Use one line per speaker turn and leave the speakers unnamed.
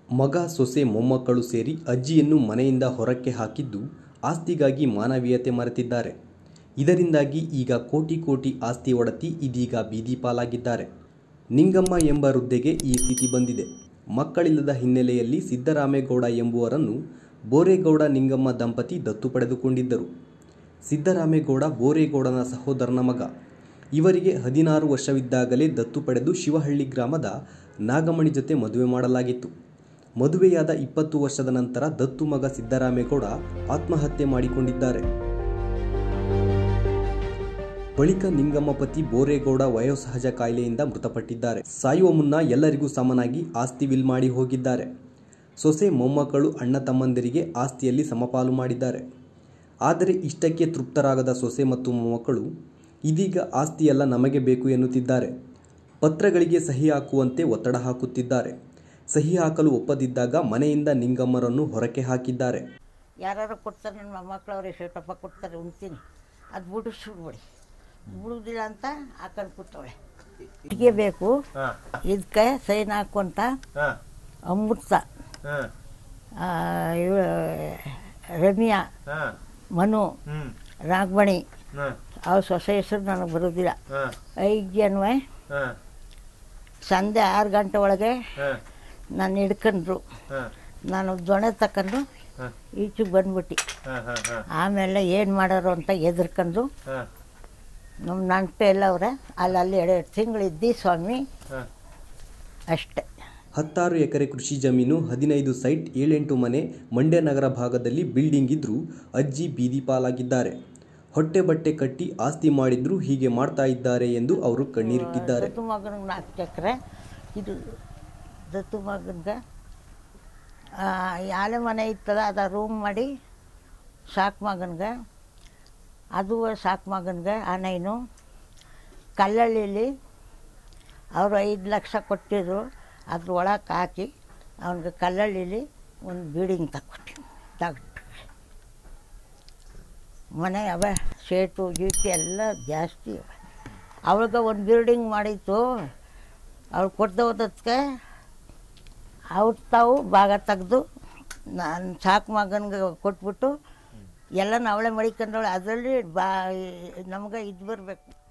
ಮಗ ಸೊಸೆ ಮೊಮ್ಮಕ್ಕಳು ಸೇರಿ ಅಜ್ಜಿಯನ್ನು ಮನೆಯಿಂದ ಹೊರಕ್ಕೆ ಹಾಕಿದ್ದು ಆಸ್ತಿಗಾಗಿ ಮಾನವೀಯತೆ ಮರೆತಿದ್ದಾರೆ ಇದರಿಂದಾಗಿ ಈಗ ಕೋಟಿ ಕೋಟಿ ಆಸ್ತಿ ಒಡತಿ ಇದೀಗ ಬೀದಿ ಪಾಲಾಗಿದ್ದಾರೆ ನಿಂಗಮ್ಮ ಎಂಬ ವೃದ್ಧೆಗೆ ಈ ಸ್ಥಿತಿ ಬಂದಿದೆ ಮಕ್ಕಳಿಲ್ಲದ ಹಿನ್ನೆಲೆಯಲ್ಲಿ ಸಿದ್ದರಾಮೇಗೌಡ ಎಂಬುವರನ್ನು ಬೋರೇಗೌಡ ನಿಂಗಮ್ಮ ದಂಪತಿ ದತ್ತು ಪಡೆದುಕೊಂಡಿದ್ದರು ಸಿದ್ದರಾಮೇಗೌಡ ಬೋರೇಗೌಡನ ಸಹೋದರನ ಮಗ ಇವರಿಗೆ ಹದಿನಾರು ವರ್ಷವಿದ್ದಾಗಲೇ ದತ್ತು ಪಡೆದು ಶಿವಹಳ್ಳಿ ಗ್ರಾಮದ ನಾಗಮಣಿ ಜೊತೆ ಮದುವೆ ಮಾಡಲಾಗಿತ್ತು ಮದುವೆಯಾದ ಇಪ್ಪತ್ತು ವರ್ಷದ ನಂತರ ದತ್ತು ಮಗ ಸಿದ್ದರಾಮೇಗೌಡ ಆತ್ಮಹತ್ಯೆ ಮಾಡಿಕೊಂಡಿದ್ದಾರೆ ಬಳಿಕ ನಿಂಗಮ್ಮ ಪತಿ ಬೋರೇಗೌಡ ವಯೋಸಹಜ ಕಾಯಿಲೆಯಿಂದ ಮೃತಪಟ್ಟಿದ್ದಾರೆ ಸಾಯುವ ಮುನ್ನ ಎಲ್ಲರಿಗೂ ಸಮನಾಗಿ ಆಸ್ತಿ ವಿಲ್ ಮಾಡಿ ಹೋಗಿದ್ದಾರೆ ಸೊಸೆ ಮೊಮ್ಮಕ್ಕಳು ಅಣ್ಣ ತಮ್ಮಂದಿರಿಗೆ ಆಸ್ತಿಯಲ್ಲಿ ಸಮಪಾಲು ಮಾಡಿದ್ದಾರೆ ಆದರೆ ಇಷ್ಟಕ್ಕೆ ತೃಪ್ತರಾಗದ ಸೊಸೆ ಮತ್ತು ಮೊಮ್ಮಕ್ಕಳು ಇದೀಗ ಆಸ್ತಿಯೆಲ್ಲ ನಮಗೆ ಬೇಕು ಎನ್ನುತ್ತಿದ್ದಾರೆ ಪತ್ರಗಳಿಗೆ ಸಹಿ ಹಾಕುವಂತೆ ಒತ್ತಡ ಹಾಕುತ್ತಿದ್ದಾರೆ ಸಹಿ ಹಾಕಲು ಒಪ್ಪದಿದ್ದಾಗ ಮನೆಯಿಂದ ನಿಂಗಮ್ಮರನ್ನು ಹೊರಕ್ಕೆ ಹಾಕಿದ್ದಾರೆ
ಯಾರು ಕೊಡ್ತಾರೆ ನನ್ನ ಮೊಮ್ಮಕ್ಳವ್ರಿಗೆ ಶೇಟಪ್ಪ ಕೊಡ್ತಾರೆ ಉಣ್ತೀನಿ ಅದು ಬಿಡಿಸ್ಬಿಡ್ಬೇಡಿ ಬಿಡುವುದಿಲ್ಲ ಅಂತ ಹಾಕೊಂಡು ಕೂತವಳೆ ಇಟ್ಟಿಗೆ ಬೇಕು ಇದಕ್ಕೆ ಸೈನ್ ಹಾಕೊಂತ ಅಮೃತ ಆ, ಇವ್ಳು ರಮ್ಯಾ ಮನು ರಾಗಮಣಿ ಅವ್ರ ಸೊಸೆ ಹೆಸರು ನನಗೆ ಬರೋದಿಲ್ಲ ಐದು ಜನವೇ ಸಂಜೆ ಆರು ಗಂಟೆ ಒಳಗೆ ನಾನು ಹಿಡ್ಕೊಂಡ್ರು ನಾನು ದೊಣೆ ತಕೊಂಡು ಈಚೆಗೆ ಬಂದ್ಬಿಟ್ಟು ಆಮೇಲೆ ಏನು ಮಾಡೋರು ಅಂತ ಎದ್ರಕೊಂಡು ನಮ್ಮ ನಂಟು ಎಲ್ಲ ಅವ್ರೆ ಅಲ್ಲಿ ಅಲ್ಲಿ ಎರಡು ತಿಂಗಳಿದ್ದಿ ಸ್ವಾಮಿ ಅಷ್ಟೆ
ಹತ್ತಾರು ಎಕರೆ ಕೃಷಿ ಜಮೀನು ಹದಿನೈದು ಸೈಟ್ ಏಳೆಂಟು ಮನೆ ಮಂಡ್ಯ ನಗರ ಭಾಗದಲ್ಲಿ ಬಿಲ್ಡಿಂಗ್ ಇದ್ರೂ ಅಜ್ಜಿ ಬೀದಿ ಪಾಲಾಗಿದ್ದಾರೆ ಹೊಟ್ಟೆ ಬಟ್ಟೆ ಕಟ್ಟಿ ಆಸ್ತಿ ಮಾಡಿದ್ರು ಹೀಗೆ ಮಾಡ್ತಾ ಇದ್ದಾರೆ ಎಂದು ಅವರು ಕಣ್ಣೀರಿಟ್ಟಿದ್ದಾರೆ
ದತ್ತು ಮಗನಿಗೆ ನಾಲ್ಕು ಎಕರೆ ಇದು ದತ್ತು ಮಗನಿಗೆ ಆಲೆ ಮನೆ ಇತ್ತಲ್ಲ ಅದ ರೂಮ್ ಮಾಡಿ ಸಾಕು ಮಗನಿಗೆ ಅದು ಸಾಕು ಮಗನಿಗೆ ಆನೈನು ಕಲ್ಲಳ್ಳಿಲಿ ಅವರು ಐದು ಲಕ್ಷ ಕೊಟ್ಟಿದ್ರು ಅದ್ರ ಒಳಗೆ ಹಾಕಿ ಅವನಿಗೆ ಕಲ್ಲಳ್ಳಿಲಿ ಒಂದು ಬಿಲ್ಡಿಂಗ್ ತಗೊಟ್ಟಿ ತಗೊಟ್ಟು ಮನೆ ಅವೆ ಶೇಟು ಗೀಟು ಎಲ್ಲ ಜಾಸ್ತಿ ಅವೆ ಅವಳಿಗೆ ಒಂದು ಬಿಲ್ಡಿಂಗ್ ಮಾಡಿತ್ತು ಅವ್ಳು ಕೊಡ್ದೆ ಹೋದಕ್ಕೆ ಅವ್ರು ತಾವು ಭಾಗ ತೆಗೆದು ನಾನು ಸಾಕು ಮಗನಿಗೆ ಕೊಟ್ಬಿಟ್ಟು ಎಲ್ಲ ಅವಳೆ ಮಡಿಕೊಂಡವಳೆ ಅದರಲ್ಲಿ ಬಾ ನಮ್ಗೆ ಇದು ಬರಬೇಕು